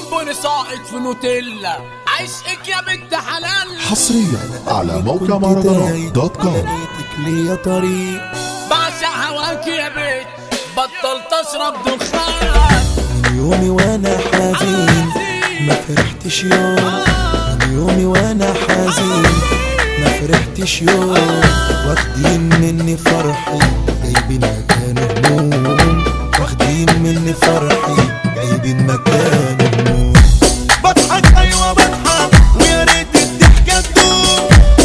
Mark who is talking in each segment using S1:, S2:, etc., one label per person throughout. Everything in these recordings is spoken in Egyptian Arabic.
S1: بونبوني ساقط في نوتيلا عشقك يا بنت حلال
S2: حصريا على موقع مهرجانات دوت كوم
S3: لقيتك ليا طريق
S1: بعشق هواك يا بنت بطلت اشرب دخان
S3: من يومي وانا حزين ما فرحتش يوم من يومي وانا حزين ما فرحتش يوم واخدين مني فرحي جايبين مكان هموم واخدين مني فرحي جايبين مكان هموم بضحك ايوه بضحك ويا ريت الضحكه تدوم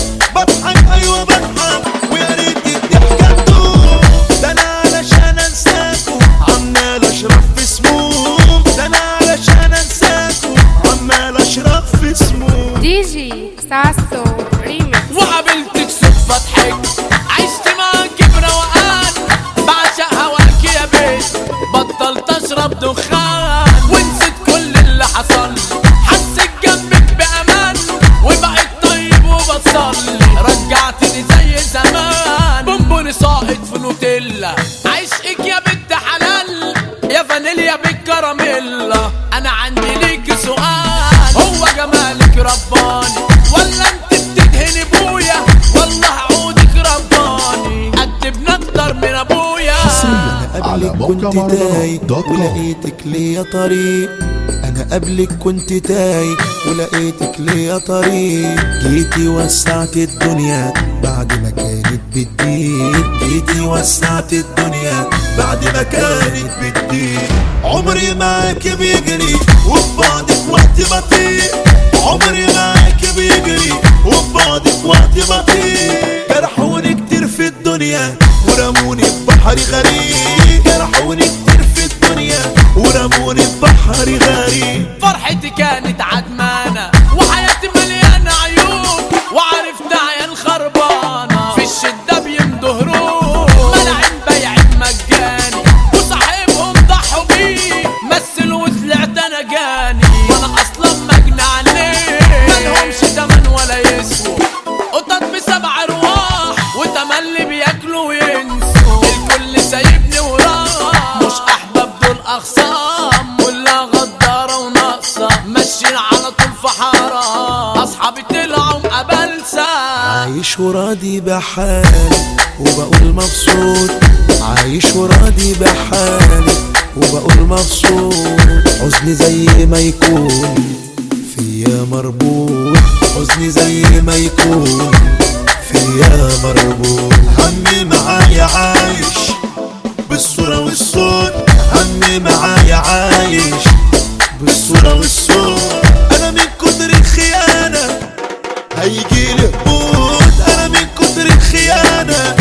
S3: بضحك ايوه بضحك ويا ريت الضحكه تدوم ده انا علشان انساكوا عمال اشرب في سموم ده انا علشان انساكوا عمال اشرب في سموم
S4: دي جي ساسو ريميكس
S1: وقابلتك صدفة ضحكت عشت معاك بروقان بعشق هواك يا بنت بطلت اشرب دخان ونسيت كل اللي حصل لي حسيت جنبك بامان وبقيت طيب وبصلي رجعتني زي زمان بونبوني ساقط في نوتيلا عشقك يا بنت حلال يا فانيليا بالكراميلا انا عندي ليك سؤال هو جمالك رباني ولا انت بتدهني بويا والله عودك رباني قد اكتر من ابويا
S2: حصريا على
S3: قبلك
S2: موقع
S3: كنت تايه
S2: مهرجانات دوت كوم
S3: ولقيتك ليا طريق انا قبلك كنت تايه ولقيتك ليا طريق جيتي وسعت الدنيا بعد ما كانت بتضيق جيتي وسعت الدنيا بعد ما كانت بتضيق عمري معاك بيجري وبعدك وقت بطيء عمري معاك بيجري وبعدك وقت بطيء جرحوني كتير في الدنيا ورموني في بحر غريب جرحوني كتير في الدنيا ورموني في بحر غريب
S1: فرحتي كانت عدمانة وحياتي مليانة عيوب وعرفت عيال خربانة في الشدة بيندهروك ملاعين بيعين مجاني وصاحبهم ضحوا بيه مثل وطلعت انا جاني وانا اصلا مجنى عليه ملهمش تمن ولا يسووا قطط بسبع ارواح وتملي بياكلوا وينسوا الكل سايبني وراه مش احباب دول اخصام ولا غدارة وناقصة ماشيين على طول في حارة اصحابي طلعوا مقابلسة
S3: عايش وراضي بحالي وبقول مبسوط عايش وراضي بحالي وبقول مبسوط حزني زي ما يكون فيا مربوط حزني زي ما يكون فيا مربوط همي معايا عايش بالصورة والصوت همي معايا عايش بالصورة والصوت أنا من كتر الخيانة هيجيلي هبوط أنا من كتر الخيانة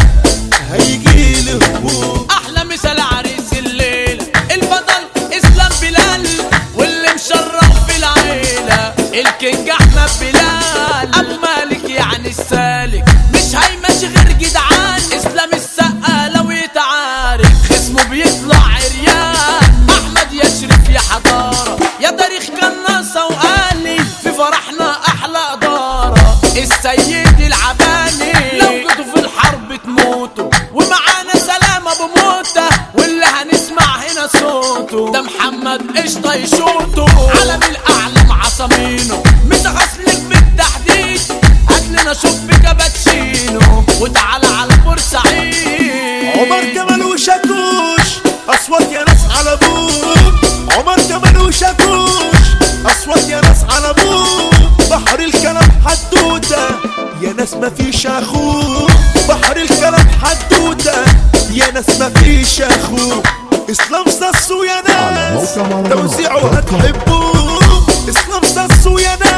S3: هيجيلي هبوط
S1: احلى مثال عريس الليل البطل اسلام بلال واللي مشرف في العيله الكينج احمد بلال ابو مالك يعني السالك مش هيمشي غير جدعان اسلام السقا لو يتعارك خصمه بيطلع عريان احمد يشرف يا حضاره يا تاريخ كناصه وقالي في فرحنا احلى اداره السيد العباني لو جيتوا في الحرب تموتوا ومعانا سلامة بموتة واللي هنسمع هنا صوته ده محمد قشطة يشوطه علم الأعلى مع صمينه مش غسلك بالتحديد هاتلنا شوف كابتشينو وتعالى على بورسعيد
S3: عمر كمال وشاكوش أصوات يا ناس على أبوك عمر كمال وشاكوش أصوات يا ناس على أبوك بحر الكلام حدوتة يا ناس مفيش أخوك بحر الكلام حدوتة يا ناس مفيش أخوك إسلام ساسو يا
S2: على
S3: ناس
S2: موقع مهرجانات
S3: توزيعه
S2: دوت كوم.
S3: هتحبوه إسلام ساسو يا ناس